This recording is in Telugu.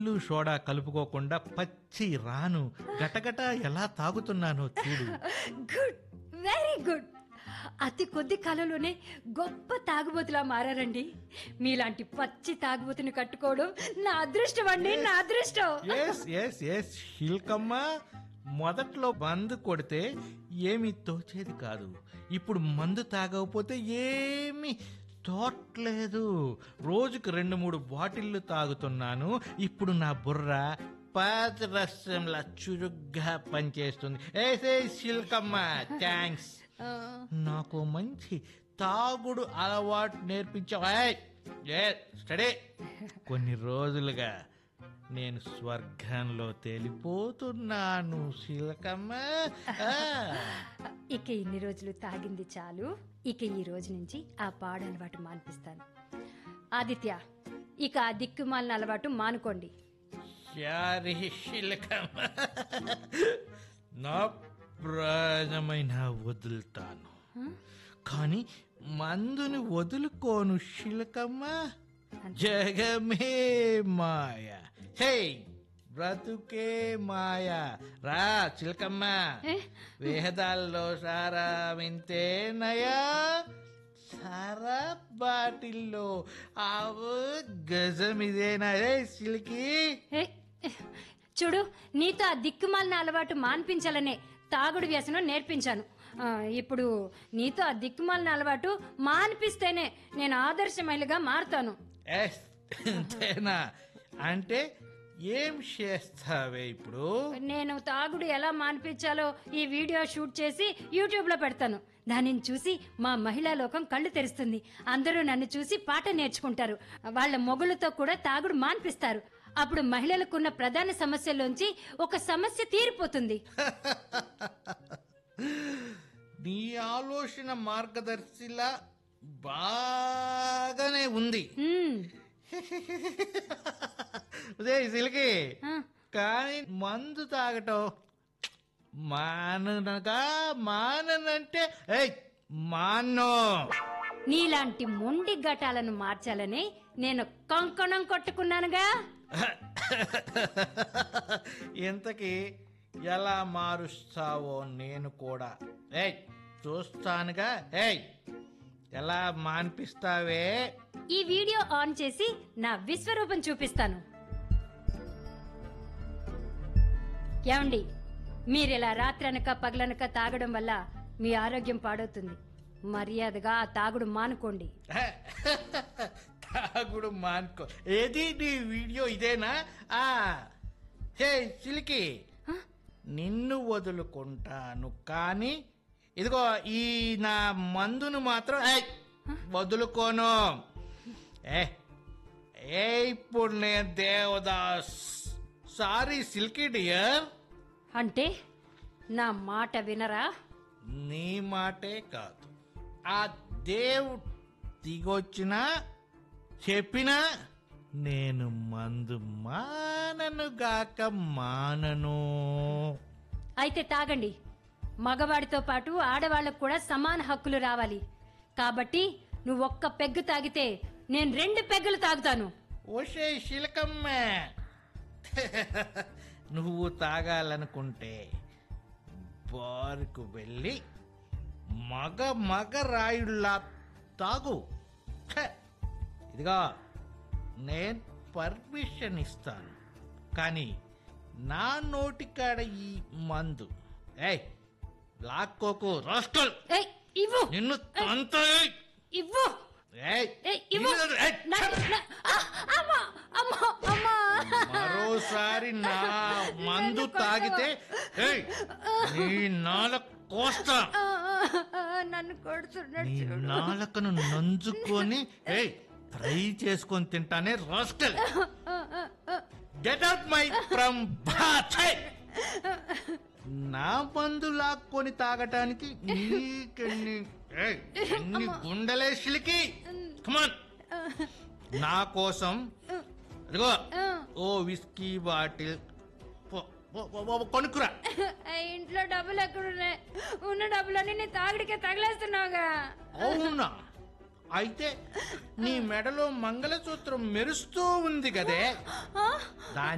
నీళ్లు సోడా కలుపుకోకుండా పచ్చి రాను గటగట ఎలా తాగుతున్నానో చూడు గుడ్ వెరీ గుడ్ అతి కొద్ది కాలంలోనే గొప్ప తాగుబోతులా మారారండి మీలాంటి పచ్చి తాగుబోతుని కట్టుకోవడం నా అదృష్టం అండి నా అదృష్టం ఎస్ ఎస్ ఎస్ శిల్కమ్మ మొదట్లో మందు కొడితే ఏమీ తోచేది కాదు ఇప్పుడు మందు తాగకపోతే ఏమీ తోట్లేదు రోజుకు రెండు మూడు బాటిళ్లు తాగుతున్నాను ఇప్పుడు నా బుర్ర పాదరసంలా చురుగ్గా పనిచేస్తుంది ఏసే శిల్కమ్మ థ్యాంక్స్ ఆ, నాకు మంచి తాగుడు అలవాటు నేర్పించావు ఏయ్! ఏ స్టడీ కొన్ని రోజులుగా నేను స్వర్గంలో తేలిపోతున్నాను శిలకమ్మ ఆ. ఇక ఇన్ని రోజులు తాగింది చాలు ఇక ఈ రోజు నుంచి ఆ పాడు అలవాటు మాన్పిస్తాను ఆదిత్య ఇక ఆ దిక్కుమాలిన అలవాటు మానుకోండి శారీ శిలకమ్మ నా ప్రాణమైన వదులుతాను కానీ మందుని వదులుకోను శిలకమ్మ జగమే మాయ హే బ్రతుకే మాయ రా చిలకమ్మ ఏ? వేదాల్లో సారా వింతేనయా సారా బాటిల్లో ఆవు గజమిదేనా రే సిలికి ఏ, చూడు నీతో ఆ దిక్కుమాలిన అలవాటు మాన్పించాలనే తాగుడు వ్యసనం నేర్పించాను ఆ, ఇప్పుడు నీతో ఆ దిక్కుమాలిన అలవాటు మాన్పిస్తేనే నేను ఆదర్శమైలుగా మారుతాను ఎస్, అంతేనా అంటే ఏం చేస్తావే ఇప్పుడు నేను తాగుడు ఎలా మాన్పించాలో ఈ వీడియో షూట్ చేసి యూట్యూబ్ లో పెడతాను దానిని చూసి మా మహిళా లోకం కళ్ళు తెరుస్తుంది అందరూ నన్ను చూసి పాట నేర్చుకుంటారు వాళ్ళ మొగుళ్ళతో కూడా తాగుడు మాన్పిస్తారు అప్పుడు మహిళలకున్న ప్రధాన సమస్యల్లోంచి ఒక సమస్య తీరిపోతుంది నీ ఆలోచన మార్గదర్శిలా బాగానే ఉంది మ్మ్. ఉదే సిలికి ఆ, కానీ మందు తాగటం మాననగా మాననంటే ఏయ్ మానో నీలాంటి మొండి ఘటాలను మార్చాలని నేను కంకణం కొట్టుకున్నానుగా ఇంతకీ ఎలా మారుస్తావో నేను కూడా ఏయ్ చూస్తానుగా ఏయ్ ఎలా మాన్పిస్తావే ఈ వీడియో ఆన్ చేసి నా విశ్వరూపం చూపిస్తాను ఏమండి మీరిలా రాత్రనక పగలనక తాగడం వల్ల మీ ఆరోగ్యం పాడవుతుంది మర్యాదగా ఆ తాగుడు మానుకోండి తాగుడు మానుకో ఏది నీ వీడియో ఇదేనా ఆ హే సిలికి హ? నిన్ను వదులుకుంటాను కానీ ఇదిగో ఈ నా మందును మాత్రం ఏయ్, వదులుకోను ఏ ఏ ఇప్పుడు నేను దేవదాస్ సారీ సిల్కీ డియర్ అంటే నా మాట వినరా నీ మాటే కాదు ఆ దేవుడు దిగొచ్చినా చెప్పినా నేను మందు మానను గాక మానను అయితే తాగండి మగవాడితో పాటు ఆడవాళ్ళకు కూడా సమాన హక్కులు రావాలి కాబట్టి నువ్వు ఒక్క పెగ్గు తాగితే నేను రెండు పెగ్గులు తాగుతాను ఓషే శిలకమ్మ నువ్వు తాగాలనుకుంటే బారుకు వెళ్ళి మగ మగ రాయుళ్ళ తాగు ఛ! ఇదిగో నేను పర్మిషన్ ఇస్తాను కానీ నా నోటికాడ ఈ మందు ఏయ్ లాక్కోకు రాస్కల్ ఏయ్ ఇవ్వు నిన్ను తంత ఇవ్వు ఏయ్ ఏయ్ ఇవ్వు నిన్ను- ఏయ్, నా- నా- ఆ, అమ్మా అమ్మా అమ్మా మరోసారి నా మందు తాగితే ఏయ్, నీ నాలుక కోస్తా ఆ, ఆ, ఆ, నన్ను కొడుతున్నాడు నీ చూడు నాలుకను నంజుకొని ఏయ్ ఫ్రై చేసుకొని తింటానే రాస్కల్ ఆ, ఆ, ఆ. Get out my from bath నా మందు లాక్కొని తాగటానికి నీకెన్ని ఏయ్, ఎన్ని గుండెలే సిలికి కమాన్ నా కోసం అదిగో ఆ. ఓ విస్కీ బాటిల్ పో- పో- పో- పో- కొనుక్కురా ఆ, ఇంట్లో డబ్బులు ఎక్కడున్నాయి ఉన్న డబ్బులన్నీ నీ తాగుడికే తగిలేస్తున్నావుగా అవునా అయితే నీ మెడలో మంగళసూత్రం మెరుస్తూ ఉంది కదే ఆ? దాని